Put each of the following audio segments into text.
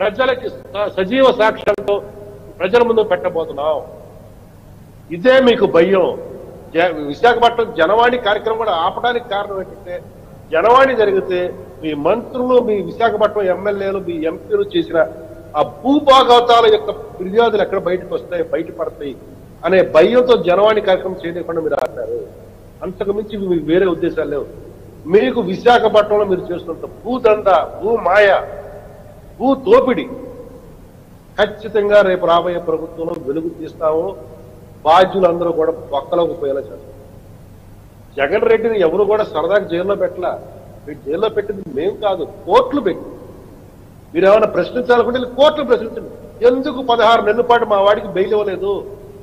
ప్రజలకి స- సజీవ సాక్ష్యంతో ప్రజల ముందు పెట్టబోతున్నాం ఇదే మీకు భయం జ- విశాఖపట్నం జనవాణి కార్యక్రమం కూడా ఆపడానికి కారణం ఏంటంటే జనవాణి జరిగితే మీ మంత్రులు మీ విశాఖపట్నం ఎమ్మెల్యేలు మీ ఎంపీలు చేసిన ఆ భూభాగవతాల యొక్క ఫిర్యాదులు ఎక్కడ బయటకు వస్తాయి బయటపడతాయి అనే భయంతో జనవాణి కార్యక్రమం చేయకుండా మీరు ఆడారు అంతకు మించి మీకు వేరే ఉద్దేశాలు లేవు మీకు విశాఖపట్నంలో మీరు చేస్తున్నంత భూదంద భూ మాయ భూ దోపిడి ఖచ్చితంగా రేపు రాబోయే ప్రభుత్వంలో వెలుగు తీస్తాము బాధ్యులందరూ కూడా పక్కలోకి పోయేలా చేస్తారు జగన్ రెడ్డిని ఎవరు కూడా సరదాగా జైల్లో పెట్టలా మీరు జైల్లో పెట్టింది మేము కాదు కోర్టులు పెట్టి మీరు ఏమైనా ప్రశ్నించాలనుకుంటే వెళ్ళి కోర్టులు ప్రశ్నించండి ఎందుకు పదహారు నెలల పాటు మా వాడికి బెయిల్ ఇవ్వలేదు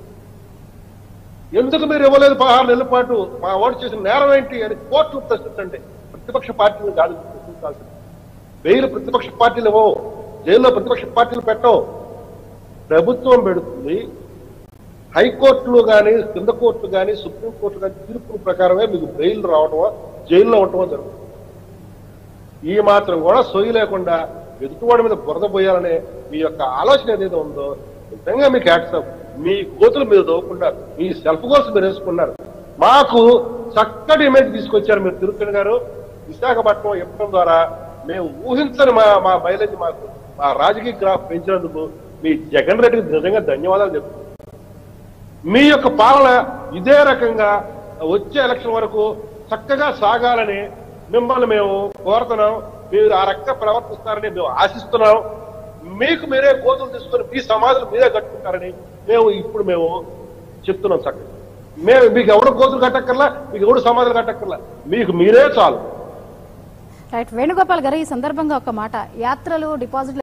ఎందుకు మీరు ఇవ్వలేదు పదహారు నెలల పాటు మా వాడు చేసిన నేరం ఏంటి అని కోర్టులు ప్రశ్నించండి ప్రతిపక్ష పార్టీలు కాదు ప్రశ్నించాల్సింది బెయిల్ ప్రతిపక్ష పార్టీలు ఇవ్వవు జైల్లో ప్రతిపక్ష పార్టీలు పెట్టవు ప్రభుత్వం పెడుతుంది హైకోర్టులు కానీ కింద కోర్టులు కానీ సుప్రీంకోర్టు కానీ తీర్పుల ప్రకారమే మీకు బెయిల్ రావటమో జైల్లో ఉండటమో జరుగుతుంది ఈ మాత్రం కూడా సొయ్యి లేకుండా ఎదుటివాడి మీద బురద పోయాలనే మీ యొక్క ఆలోచన ఏదైతే ఉందో నిజంగా మీకు యాక్సెప్ట్ మీ కోతులు మీరు దోవుకున్నారు మీ సెల్ఫ్ గోల్స్ మీరు వేసుకున్నారు మాకు చక్కటి ఇమేజ్ తీసుకొచ్చారు మీరు తిరుపతి గారు విశాఖపట్నం ఇవ్వడం ద్వారా మేము ఊహించని మా మా బయలుదేరి మాకు మా రాజకీయ గ్రాఫ్ పెంచినందుకు మీ జగన్ రెడ్డికి నిజంగా ధన్యవాదాలు చెప్తున్నాను మీ యొక్క పాలన ఇదే రకంగా వచ్చే ఎలక్షన్ వరకు చక్కగా సాగాలని మిమ్మల్ని మేము కోరుతున్నాం మీరు ఆ రకంగా ప్రవర్తిస్తారని మేము ఆశిస్తున్నాం మీకు మీరే కోతులు తీసుకొని మీ సమాధులు మీరే కట్టుకుంటారని మేము ఇప్పుడు మేము చెప్తున్నాం చక్కగా మేము మీకు ఎవరు కోతులు కట్టక్కర్లా మీకు ఎవరు సమాధులు కట్టక్కర్లా మీకు మీరే చాలు రైట్ వేణుగోపాల్ గారు ఈ సందర్భంగా ఒక మాట యాత్రలు డిపాజిట్లు